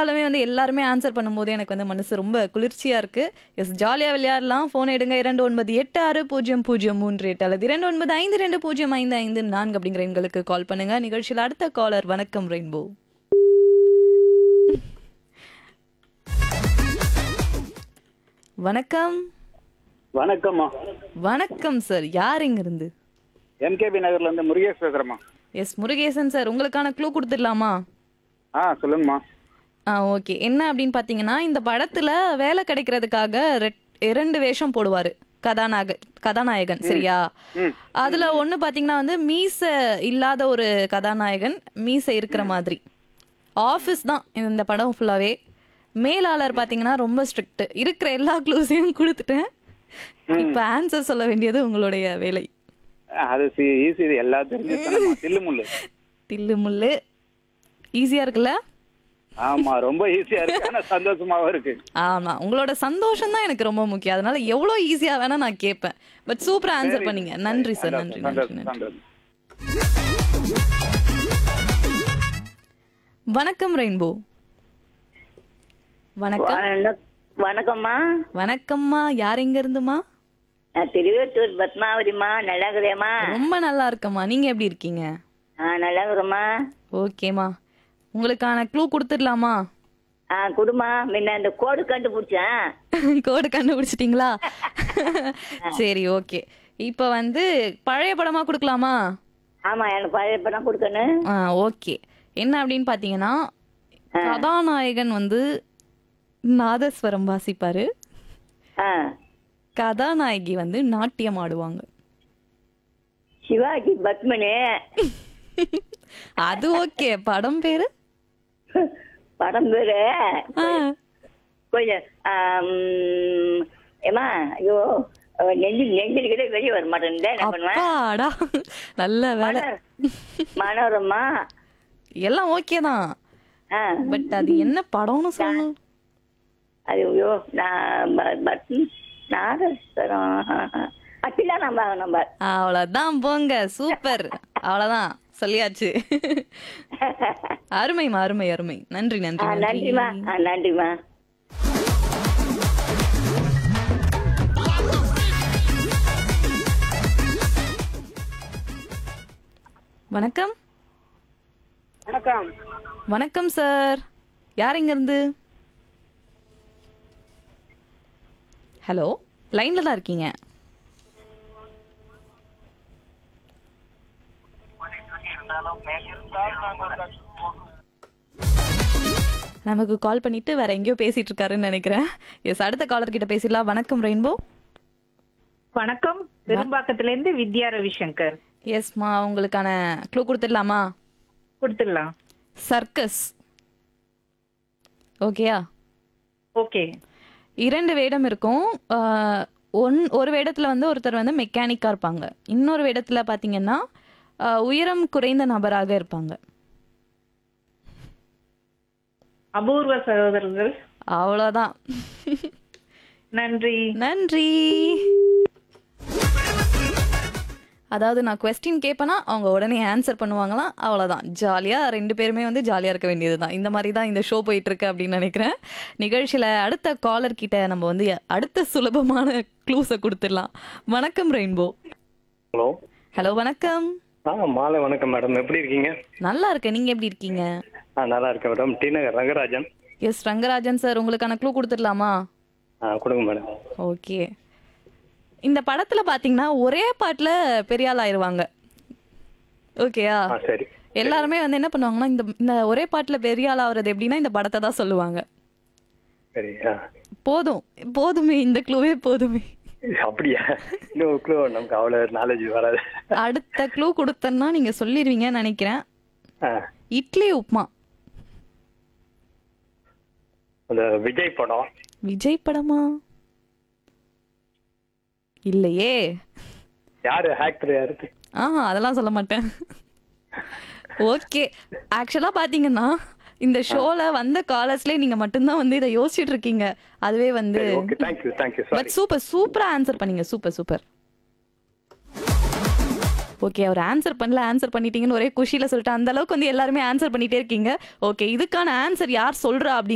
இருந்தாலுமே வந்து எல்லாருமே ஆன்சர் பண்ணும்போது எனக்கு வந்து மனசு ரொம்ப குளிர்ச்சியா இருக்கு எஸ் ஜாலியா விளையாடலாம் போன் எடுங்க இரண்டு ஒன்பது எட்டு ஆறு பூஜ்ஜியம் பூஜ்ஜியம் மூன்று எட்டு அல்லது இரண்டு ஒன்பது ஐந்து ரெண்டு பூஜ்ஜியம் ஐந்து ஐந்து நான்கு அப்படிங்கிற எண்களுக்கு கால் பண்ணுங்க நிகழ்ச்சியில் அடுத்த காலர் வணக்கம் ரெயின்போ வணக்கம் வணக்கம்மா வணக்கம் சார் யார் இங்க இருந்து எம்கேபி நகர்ல இருந்து முருகேஷ் பேசுறேம்மா எஸ் முருகேசன் சார் உங்களுக்கான க்ளூ கொடுத்துடலாமா ஆ சொல்லுங்கம்மா ஆ ஓகே என்ன அப்படின்னு பார்த்தீங்கன்னா இந்த படத்துல வேலை கிடைக்கிறதுக்காக ரெட்- இரண்டு வேஷம் போடுவாரு கதாநாயக கதாநாயகன் சரியா அதுல ஒண்ணு பாத்தீங்கன்னா வந்து மீச இல்லாத ஒரு கதாநாயகன் மீச இருக்கிற மாதிரி ஆஃபீஸ் தான் இந்த படம் ஃபுல்லாவே மேலாளர் பாத்தீங்கன்னா ரொம்ப ஸ்ட்ரிக்ட் இருக்கிற எல்லா க்ளூஸையும் கொடுத்துட்டேன் இப்ப ஆன்சர் சொல்ல வேண்டியது உங்களுடைய வேலை அது ஈஸி இது எல்லாம் தெரிஞ்சு தில்லு முள்ளு தில்லு முள்ளு ஈஸியா இருக்குல்ல ஆமா ரொம்ப ஈஸியா இருக்கு ஆனா சந்தோஷமாவும் இருக்கு ஆமா உங்களோட சந்தோஷம் தான் எனக்கு ரொம்ப முக்கியம் அதனால எவ்வளவு ஈஸியா வேணா நான் கேட்பேன் பட் சூப்பரா ஆன்சர் பண்ணீங்க நன்றி சார் நன்றி நன்றி சந்தோஷம் நன்றி சந்தோஷம் வணக்கம் ரெயின்போ வணக்கம் வணக்- வணக்கம்மா வணக்கம்மா யார் எங்க இருந்துமா நான் திருவேட்டூர் பத்மாவதிம்மா நல்லா இருக்கிறேம்மா ரொம்ப நல்லா இருக்கம்மா நீங்க எப்படி இருக்கீங்க ஆ நல்லா இருக்கிறோம்மா ஓகேம்மா உங்களுக்கான க்ளூ கொடுத்துடலாமா ஆ குடுமா முன்ன இந்த கோடு கண்டுபிடிச்சேன் கோடு கண்டுபிடிச்சிட்டீங்களா சரி ஓகே இப்போ வந்து பழைய படமா கொடுக்கலாமா ஆமா எனக்கு பழைய படம் கொடுக்கணும் ஆ ஓகே என்ன அப்படின்னு பார்த்தீங்கன்னா கதாநாயகன் வந்து நாதஸ்வரம் வாசிப்பாரு ஆ கதாநாயகி வந்து நாட்டியம் ஆடுவாங்க சிவாஜி பத்மனி அது ஓகே படம் பேரு படம் பேரு ஆ, கொஞ்சம் ஆம், ஏம்மா ஐயோ நெஞ்சு நெஞ்சில் கிட்ட வெளியே வர மாட்டேன் என்ன பண்ணுவேன் அப்பாடா நல்ல வேலை மனோரமா எல்லாம் ஓகே தான் ஆ பட் அது என்ன படம்னு சொல்லணும் அது ஐயோ நான் ப- பட் நாதஸ்வரம் அப்படிலாம் நம்ம நம்ம அவ்வளவுதான் போங்க சூப்பர் அவ்வளவுதான் சொல்லியாச்சு அருமைமா அருமை அருமை நன்றி ஆ, நன்றி நன்றி நன்றிம்மா ஆ, நன்றிம்மா வணக்கம் வணக்கம் வணக்கம் சார் யார் இங்க இருந்து ஹலோ லைன்ல தான் இருக்கீங்க நமக்கு கால் பண்ணிட்டு வேற எங்கேயோ பேசிட்டு இருக்காருன்னு நினைக்கிறேன் எஸ் அடுத்த காலர் கிட்ட பேசிடலாம் வணக்கம் ரெயின்போ வணக்கம் பெரும்பாக்கத்துல இருந்து வித்யா ரவிசங்கர் எஸ்மா உங்களுக்கான க்ளூ கொடுத்துடலாமா கொடுத்துடலாம் சர்க்கஸ் ஓகேயா ஓகே இரண்டு வேடம் இருக்கும் ஆஹ் ஒன் ஒரு வேடத்துல வந்து ஒருத்தர் வந்து மெக்கானிக்கா இருப்பாங்க இன்னொரு வேடத்துல பாத்தீங்கன்னா ஆஹ் உயரம் குறைந்த நபராக இருப்பாங்க அபூர்வ சகோதரர்கள் அவ்வளோதான் நன்றி நன்றி அதாவது நான் கொஸ்டின் கேட்பேனா அவங்க உடனே ஆன்சர் பண்ணுவாங்களாம் அவ்வளோதான் ஜாலியாக ரெண்டு பேருமே வந்து ஜாலியாக இருக்க வேண்டியது தான் இந்த மாதிரி தான் இந்த ஷோ போயிட்டு இருக்கு அப்படின்னு நினைக்கிறேன் நிகழ்ச்சியில் அடுத்த காலர் கிட்ட நம்ம வந்து அடுத்த சுலபமான க்ளூஸை கொடுத்துடலாம் வணக்கம் ரெயின்போ ஹலோ ஹலோ வணக்கம் ஆ மாலை வணக்கம் மேடம் எப்படி இருக்கீங்க நல்லா இருக்கேன் நீங்கள் எப்படி இருக்கீங்க ஆ நல்லா இருக்கேன் madam T Nagar Rangarajan S Rangarajan sir உங்களுக்கான க்ளூ கொடுத்துடலாமா ஆ கொடுங்க மேடம் ஓகே இந்த படத்துல பாத்தீங்கன்னா ஒரே பாட்டுல பெரிய ஆள் ஆயிருவாங்க ஓகேயா ஆ சரி எல்லாருமே வந்து என்ன பண்ணுவாங்கன்னா இந்த இந்த ஒரே பாட்டுல பெரிய ஆள் ஆகுறது எப்படின்னா இந்த படத்தை தான் சொல்லுவாங்க சரி ஆ போதும் போதுமே இந்த க்ளூவே போதுமே அப்படியா இன்னும் க்ளூ நமக்கு அவ்வளோ நாலேஜ் வராது அடுத்த க்ளூ கொடுத்தேன்னா நீங்க சொல்லிடுவீங்கன்னு நினைக்கிறேன் ஆ இட்லி உப்புமா அந்த விஜய் படம் விஜய் படமா இல்லையே யாரு ஆக்டர் யாரு ஆஹா அதெல்லாம் சொல்ல மாட்டேன் ஓகே ஆக்சுவலா பாத்தீங்கன்னா இந்த ஷோல வந்த காலர்ஸ்லயே நீங்க மட்டும்தான் வந்து இதை யோசிச்சுட்டு இருக்கீங்க அதுவே வந்து okay thank you thank you but sorry super சூப்பரா ஆன்சர் பண்ணீங்க சூப்பர் சூப்பர் ஓகே அவர் ஆன்சர் பண்ணல ஆன்சர் பண்ணிட்டீங்கன்னு ஒரே குஷியில சொல்லிட்டு அந்த அளவுக்கு வந்து எல்லாருமே ஆன்சர் பண்ணிட்டே இருக்கீங்க ஓகே இதுக்கான ஆன்சர் யார் சொல்றா அப்படி